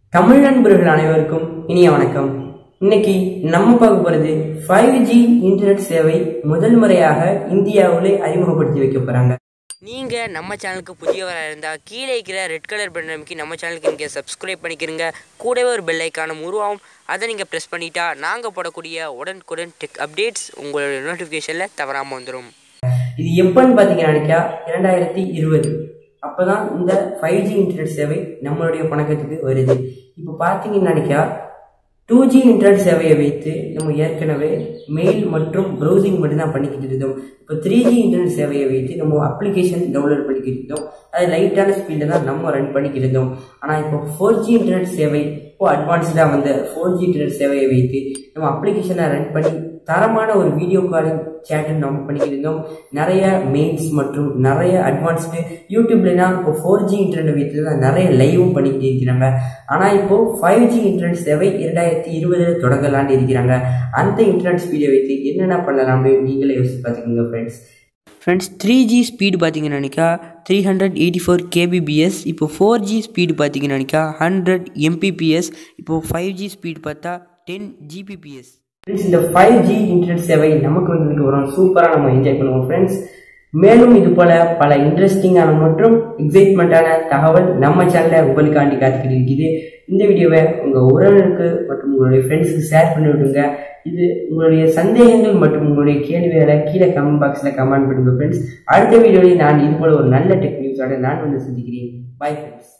தமிழ் நண்பர்கள் அனைவருக்கும் இனிய வணக்கம் இன்னைக்கு நம்ம பார்க்க போறது ஃபைவ் ஜி இன்டர்நெட் சேவை முதல் முறையாக இந்தியாவிலே அறிமுகப்படுத்தி வைக்க போறாங்க நீங்க நம்ம சேனலுக்கு புதியவராக இருந்தால் கீழே இருக்கிற ரெட் கலர் பட்டன் அமைக்கி நம்ம சேனலுக்கு நீங்கள் சப்ஸ்கிரைப் பண்ணிக்கிறங்க கூடவே ஒரு பெல் ஐக்கானும் உருவாகும் அதை நீங்கள் ப்ரெஸ் பண்ணிட்டா நாங்கள் போடக்கூடிய உடனுக்குடன் டெக் அப்டேட்ஸ் உங்களுடைய நோட்டிஃபிகேஷனில் தவறாமல் வந்துடும் இது எப்பன்னு பார்த்தீங்கன்னா இரண்டாயிரத்தி இருபது அப்பதான் இந்த ஃபைவ் ஜி இன்டர்நெட் சேவை நம்மளுடைய பணக்கத்துக்கு வருது இப்போ பார்த்தீங்கன்னு நினைக்கா டூ ஜி இன்டர்நெட் சேவையை வைத்து நம்ம ஏற்கனவே மெயில் மற்றும் ப்ரௌசிங் மட்டும்தான் பண்ணிக்கிட்டு இருந்தோம் இப்போ த்ரீ ஜி இன்டர்நெட் சேவையை வைத்து நம்ம அப்ளிகேஷன் டவுன்லோட் பண்ணிக்கிட்டு இருந்தோம் அது லைட்டான ஸ்பீடில் தான் நம்ம ரன் பண்ணிக்கிட்டு இருந்தோம் ஆனால் இப்போ ஃபோர் ஜி இன்டர்நெட் சேவை இப்போ அட்வான்ஸ்டாக வந்த ஃபோர் ஜி இன்டர்நெட் சேவையை வைத்து நம்ம அப்ளிகேஷனை ரன் பண்ணி தரமான ஒரு வீடியோ காலிங் சேட்டை நம்ம பண்ணிக்கிட்டு இருந்தோம் நிறைய மெயில்ஸ் மற்றும் நிறைய அட்வான்ஸ்டு யூடியூப்லாம் இப்போ ஃபோர் ஜி இன்டர்நெட் வைத்து தான் நிறைய லைவும் பண்ணிக்கிட்டு இருக்கிறாங்க ஆனால் இப்போ ஃபைவ் ஜி இன்டர்நெட் சேவை இரண்டாயிரத்தி இருபதில் தொடங்கலான்னு இருக்கிறாங்க அந்த இன்டர்நெட் ஸ்பீடை வைத்து என்னென்ன பண்ணலாம்னு நீங்களே யோசிச்சு பார்த்துக்கோங்க friends friends three G speed பார்த்தீங்கன்னாக்கா three hundred eighty four kbps இப்போ ஃபோர் ஜி ஸ்பீடு பார்த்தீங்கன்னாக்கா ஹண்ட்ரட் எம்பிபிஎஸ் இப்போ ஃபைவ் ஜி ஸ்பீடு பார்த்தா டென் ஜிபிபிஎஸ் ஃப்ரெண்ட்ஸ் இந்த ஃபைவ் ஜி இன்டர்நெட் சேவை நமக்கு வந்துட்டு வரும் சூப்பராக நம்ம என்ஜாய் பண்ணுவோம் ஃப்ரெண்ட்ஸ் மேலும் இது போல பல இன்ட்ரெஸ்டிங்கான மற்றும் எக்ஸைட்மெண்ட்டான தகவல் நம்ம சேனலில் உங்களுக்காண்டி காத்துக்கிட்டு இருக்குது இந்த வீடியோவை உங்கள் உறவினருக்கு மற்றும் உங்களுடைய ஃப்ரெண்ட்ஸுக்கு ஷேர் பண்ணி விடுங்க இது உங்களுடைய சந்தேகங்கள் மற்றும் உங்களுடைய கேள்விகளை கீழே கமெண்ட் பாக்ஸில் கமெண்ட் பண்ணுங்க ஃப்ரெண்ட்ஸ் அடுத்த வீடியோவில் நான் இது போல ஒரு நல்ல டெக் நியூஸோட நான் வந்து சந்திக்கிறேன் பை ஃப்ரெண்ட்ஸ்